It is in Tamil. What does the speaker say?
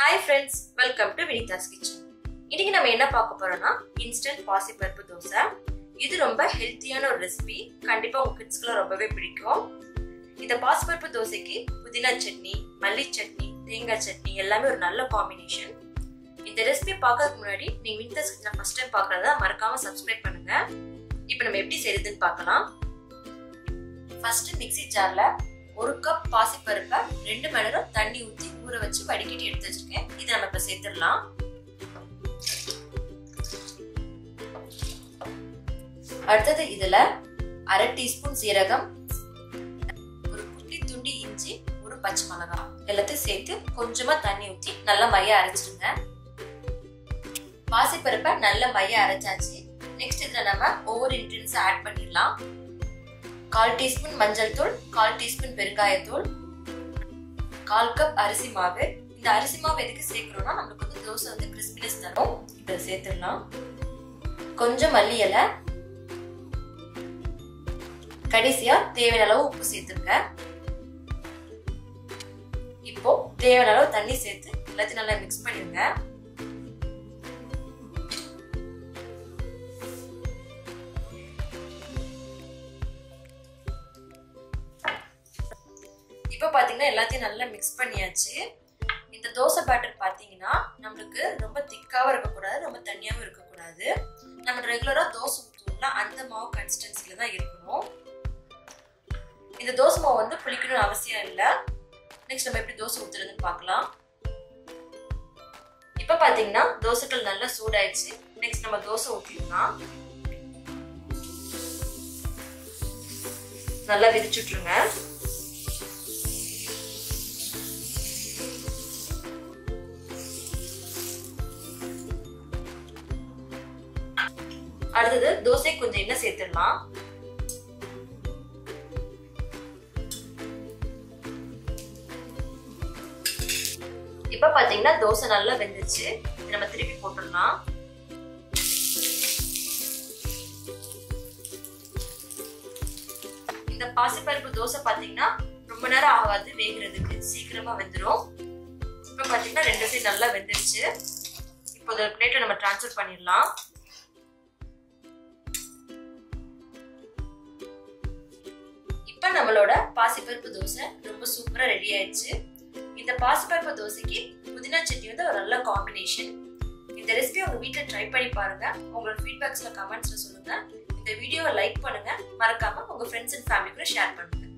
hi friends welcome to Vinitha's kitchen இன்னைக்கு நம்ம என்ன பார்க்க போறோம்னா இன்ஸ்டன்ட் பாசிப்பருப்பு தோசை இது ரொம்ப ஹெல்த்தியான ஒரு ரெசிபி கண்டிப்பா உங்க கிட்ஸ்க்குலாம் ரொம்பவே பிடிக்கும் இந்த பாசிப்பருப்பு தோசைக்கு புதினா சட்னி மல்லி சட்னி தேங்காய் சட்னி எல்லாமே ஒரு நல்ல காம்பினேஷன் இந்த ரெசிபி பார்க்கறதுக்கு முன்னாடி நீங்க வினிதாஸ் கிச்சனை ஃபர்ஸ்ட் டைம் பார்க்கறதா மறக்காம சப்ஸ்கிரைப் பண்ணுங்க இப்போ நம்ம எப்படி செய்யறதுன்னு பார்க்கலாம் ஃபர்ஸ்ட் மிக்ஸி ஜார்ல ஒரு கப் பாசிப்பருப்பை ரெண்டு மணி நேரம் தண்ணி ஊற்றி ஊற வச்சு வடிகட்டி எடுத்து வச்சிருக்கேன் இதை நம்ம இப்போ சேர்த்துடலாம் அடுத்தது இதுல அரை டீஸ்பூன் சீரகம் ஒரு குட்டி துண்டி இஞ்சி ஒரு பச்சை மிளகாய் எல்லாத்தையும் சேர்த்து கொஞ்சமா தண்ணி ஊற்றி நல்லா மைய அரைச்சிடுங்க பாசிப்பருப்பை நல்ல மைய அரைச்சாச்சு நெக்ஸ்ட் இதுல நம்ம ஒவ்வொரு இன்கிரீடியன்ஸ் ஆட் பண்ணிடலாம் கால் டீஸ்பூன் மஞ்சள் தூள் கால் டீஸ்பூன் பெருங்காயத்தூள் கால் கப் அரிசி மாவு இந்த அரிசி மாவு எதுக்கு சேர்க்கிறோம்னா நம்மளுக்கு வந்து தோசை வந்து கிறிஸ்பினஸ் தரும் இதை சேர்த்துடலாம் கொஞ்சம் மல்லி இலை கடைசியா தேவையான அளவு உப்பு சேர்த்துருங்க இப்போ தேவையான அளவு தண்ணி சேர்த்து எல்லாத்தையும் நல்லா மிக்ஸ் பண்ணிடுங்க இப்போ பார்த்தீங்கன்னா எல்லாத்தையும் நல்லா மிக்ஸ் பண்ணியாச்சு இந்த தோசை பேட்டர் பார்த்தீங்கன்னா நம்மளுக்கு ரொம்ப திக்காகவும் இருக்கக்கூடாது ரொம்ப தண்ணியாகவும் இருக்கக்கூடாது நம்ம ரெகுலராக தோசை ஊற்றுவோம்ல அந்த மாவு கன்சிஸ்டன்சியில் தான் இருக்கணும் இந்த தோசை மாவு வந்து புளிக்கணும்னு அவசியம் இல்லை நெக்ஸ்ட் நம்ம எப்படி தோசை ஊற்றுறதுன்னு பார்க்கலாம் இப்போ பார்த்தீங்கன்னா தோசைகள் நல்லா சூடாயிடுச்சு நெக்ஸ்ட் நம்ம தோசை ஊற்றிடலாம் நல்லா விரிச்சுட்ருங்க அடுத்தது தோசை கொஞ்சம் எண்ணெய் சேர்த்துடலாம் இப்ப பாத்தீங்கன்னா தோசை நல்லா வெந்துச்சு நம்ம திருப்பி போட்டுடலாம் இந்த பாசிப்பருப்பு தோசை பாத்தீங்கன்னா ரொம்ப நேரம் ஆகாது வேகிறதுக்கு சீக்கிரமா வெந்துடும் இப்ப பாத்தீங்கன்னா ரெண்டு சைடு நல்லா வெந்துருச்சு இப்போ ஒரு பிளேட்டை நம்ம டிரான்ஸ்ஃபர் பண்ணிடலாம் இப்ப நம்மளோட பாசிப்பருப்பு தோசை ரொம்ப சூப்பரா ரெடி ஆயிடுச்சு இந்த பாசிப்பருப்பு தோசைக்கு புதினா சட்னி வந்து ஒரு நல்ல காம்பினேஷன் இந்த ரெசிபி உங்க வீட்டுல ட்ரை பண்ணி பாருங்க உங்களோட ஃபீட்பேக்ஸ்ல கமெண்ட்ஸ்ல சொல்லுங்க இந்த வீடியோவை லைக் பண்ணுங்க மறக்காம உங்க ஃப்ரெண்ட்ஸ் அண்ட் ஃபேமிலி கூட ஷேர் பண்ணுங்க